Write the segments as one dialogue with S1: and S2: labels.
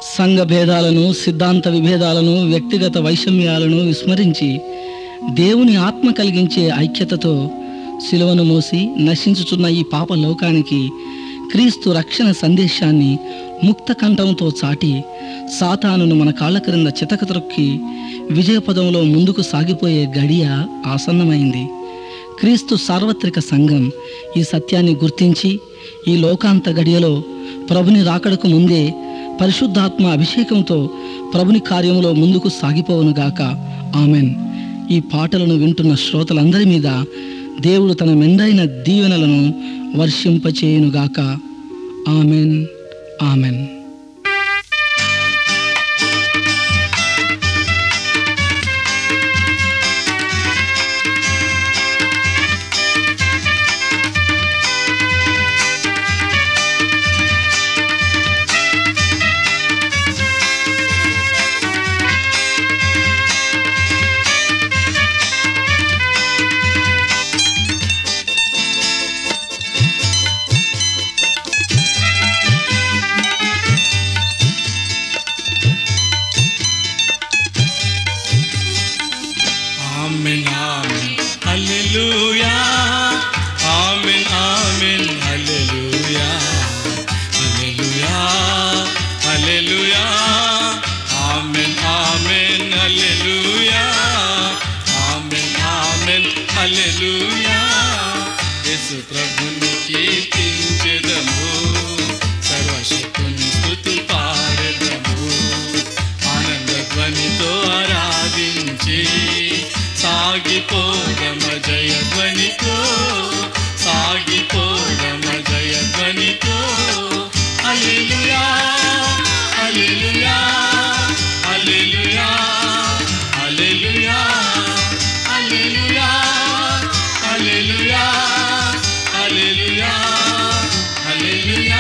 S1: సంఘ భేదాలను సిద్ధాంత విభేదాలను వ్యక్తిగత వైషమ్యాలను విస్మరించి దేవుని ఆత్మ కలిగించే ఐక్యతతో సిలువను మోసి నశించుచున్న ఈ పాప లోకానికి క్రీస్తు రక్షణ సందేశాన్ని ముక్త కంఠంతో చాటి సాతానును మన కాళ్ళ క్రింద చితకత్రొక్కి విజయపదంలో ముందుకు సాగిపోయే గడియ ఆసన్నమైంది క్రీస్తు సార్వత్రిక సంఘం ఈ సత్యాన్ని గుర్తించి ఈ లోకాంత గడియలో ప్రభుని రాకడకు ముందే పరిశుద్ధాత్మ అభిషేకంతో ప్రభుని కార్యంలో ముందుకు సాగిపోవునుగాక ఆమెన్ ఈ పాటలను వింటున్న శ్రోతలందరి మీద దేవుడు తన మెండైన దీవెనలను వర్షింపచేయునుగాక amen amen
S2: Amen, amen, hallelujah. Amen, amen, hallelujah. Hallelujah, hallelujah. Amen, amen, hallelujah. Amen, amen, hallelujah. యేసు ప్రభుని కీర్తించెదము సర్వశక్తుని స్తుతి పాడెదము ఆనంద ధ్వనితో ఆరాధించి సాగిపోదమ జయ ధ్వనితో సాగిపోదమ జయ ధ్వనితో హల్లెలూయా హల్లెలూయా హల్లెలూయా హల్లెలూయా హల్లెలూయా హల్లెలూయా హల్లెలూయా హల్లెలూయా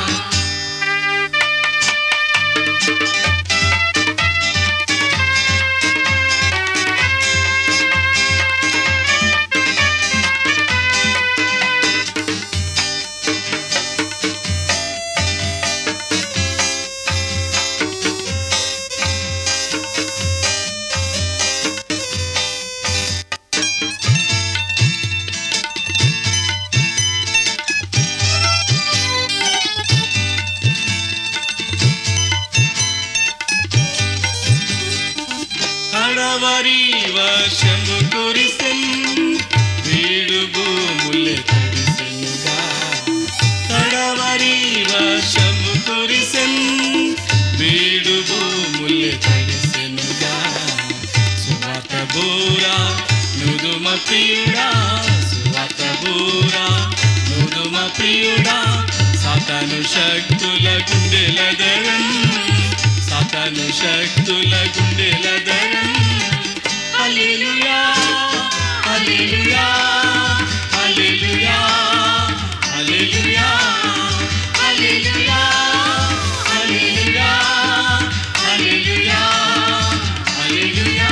S2: కడవరి వర్షము కురిసెన్ వీడు భూములే తడిసెనుగా కడవరి వర్షము కురిసెన్ వీడు భూములే తడిసెనుగా సువాత బూరా నుదుమ ప్రియుడా సువాత బూరా నుదుమ ప్రియుడా సాతాను శక్తుల గుండెల దరం సాతాను శక్తుల గుండెల దరం హల్లెలూయా హల్లెలూయా హల్లెలూయా హల్లెలూయా హల్లెలూయా హల్లెలూయా హల్లెలూయా హల్లెలూయా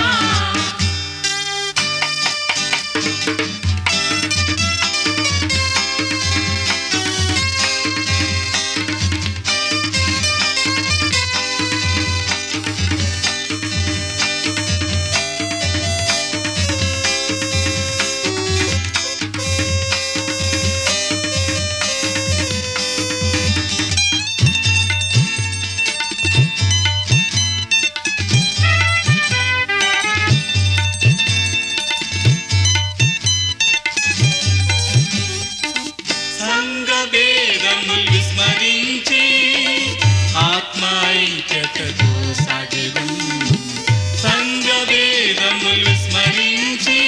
S2: సంగ భేదములు విస్మరించి ఆత్మైక్యతతో సాగెదం సంగ భేదములు విస్మరించి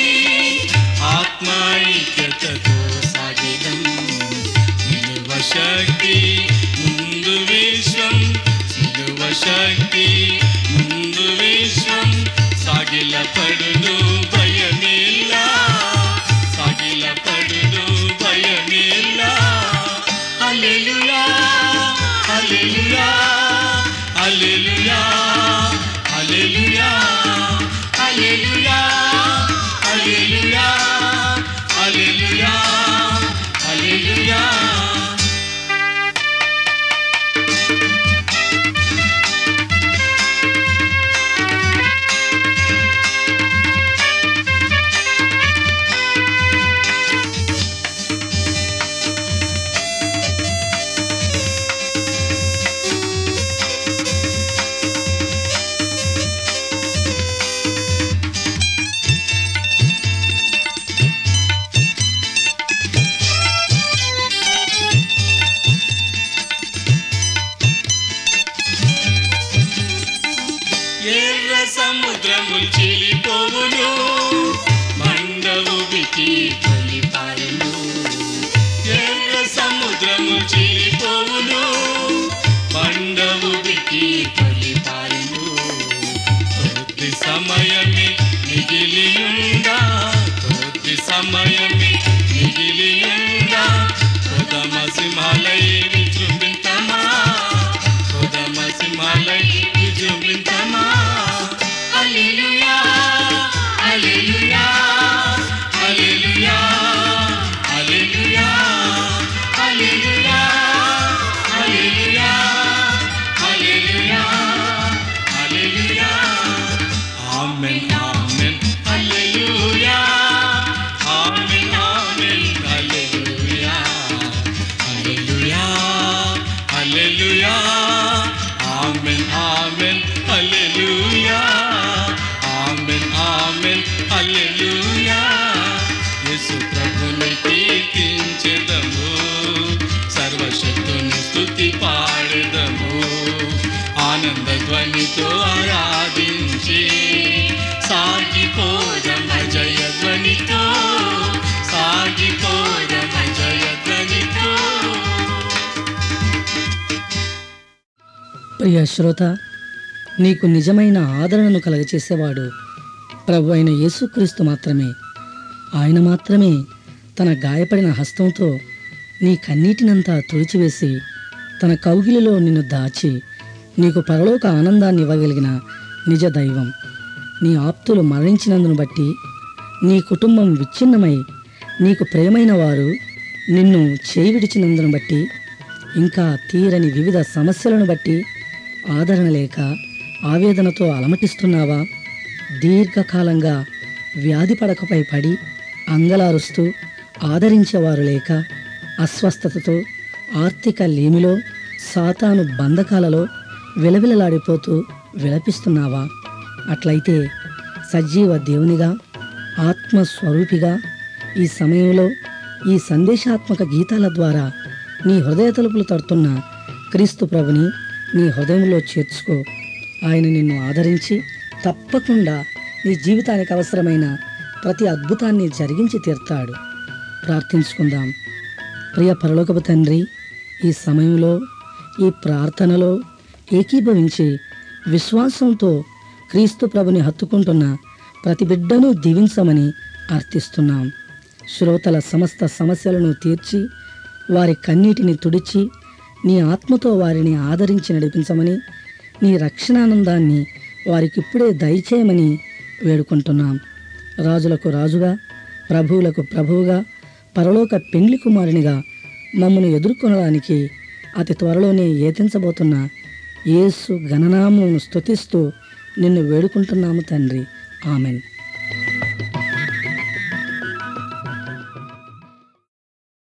S2: ఆత్మైక్యతతో సాగెదం సిలువ శక్తి ముందు విశ్వం సిలువ శక్తి ముందు విశ్వం సాగిల పడును భయమిల్లా సాగిల పడును భయమిల్లా హల్లెలూయా హల్లెలూయా హల్లెలూయా హల్లెలూయా హల్లెలూయా హల్లెలూయా హల్లెలూయా హల్లెలూయా ఉబికి కొలిపారును ఎర్ర సముద్రము చీలిపోవును బండ ఉబికి కొలిపారును కొద్ది సమయమే మిగిలియుందా కొద్ది సమయమే మిగిలియుందా కొదమ సింహాలై విజృంభింతమా కొదమ సింహాలై విజృంభింతమా హల్లెలూయా హల్లెలూయా హల్లెలూయా హల్లెలూయా హల్లెలూయా హల్లెలూయా హల్లెలూయా హల్లెలూయా ఆమేన్ ఆమేన్ హల్లెలూయా ఆమేన్ ఆమేన్ హల్లెలూయా హల్లెలూయా హల్లెలూయా ఆమేన్ ఆమేన్ హల్లెలూయా ఆమేన్ ఆమేన్ హల్లెలూయా యేసు ప్రభుని కీర్తించెదము సర్వశక్తుని స్తుతి పాడెదము ఆనంద ధ్వనితో ఆరాధించి సాగిపోదమ జయ ధ్వనితో సాగిపోదమ జయ ధ్వనితో
S1: ప్రియ శ్రోత నీకు నిజమైన ఆదరణను కలగచేసేవాడు ప్రభు అయిన యేసుక్రీస్తు మాత్రమే ఆయన మాత్రమే తన గాయపడిన హస్తంతో నీ కన్నీటినంతా తుడిచివేసి తన కౌగిలిలో నిన్ను దాచి నీకు పరలోక ఆనందాన్ని ఇవ్వగలిగిన నిజ దైవం నీ ఆప్తులు మరణించినందును బట్టి నీ కుటుంబం విచ్ఛిన్నమై నీకు ప్రేమైన వారు నిన్ను చేయి విడిచినందును బట్టి ఇంకా తీరని వివిధ సమస్యలను బట్టి ఆదరణ లేక ఆవేదనతో అలమటిస్తున్నావా దీర్ఘకాలంగా వ్యాధి పడకపై పడి అంగలారుస్తూ ఆదరించేవారు లేక అస్వస్థతతో ఆర్థిక లేమిలో సాతాను బంధకాలలో విలవిలలాడిపోతూ విలపిస్తున్నావా అట్లయితే సజీవ దేవునిగా ఆత్మస్వరూపిగా ఈ సమయంలో ఈ సందేశాత్మక గీతాల ద్వారా నీ హృదయ తలుపులు తడుతున్న క్రీస్తు ప్రభుని నీ హృదయంలో చేర్చుకో ఆయన నిన్ను ఆదరించి తప్పకుండా నీ జీవితానికి అవసరమైన ప్రతి అద్భుతాన్ని జరిగించి తీర్తాడు ప్రార్థించుకుందాం ప్రియ పరలోకపు తండ్రి ఈ సమయంలో ఈ ప్రార్థనలో ఏకీభవించి విశ్వాసంతో క్రీస్తు ప్రభుని హత్తుకుంటున్న ప్రతి బిడ్డను దీవించమని అర్థిస్తున్నాం శ్రోతల సమస్త సమస్యలను తీర్చి వారి కన్నీటిని తుడిచి నీ ఆత్మతో వారిని ఆదరించి నడిపించమని నీ రక్షణానందాన్ని వారికిప్పుడే దయచేయమని వేడుకుంటున్నాం రాజులకు రాజుగా ప్రభువులకు ప్రభువుగా పరలోక పెండ్లి కుమారునిగా మమ్మను ఎదుర్కొనడానికి అతి త్వరలోనే ఏతించబోతున్న యేసు గణనామమును స్తుతిస్తూ నిన్ను వేడుకుంటున్నాము తండ్రి ఆమెన్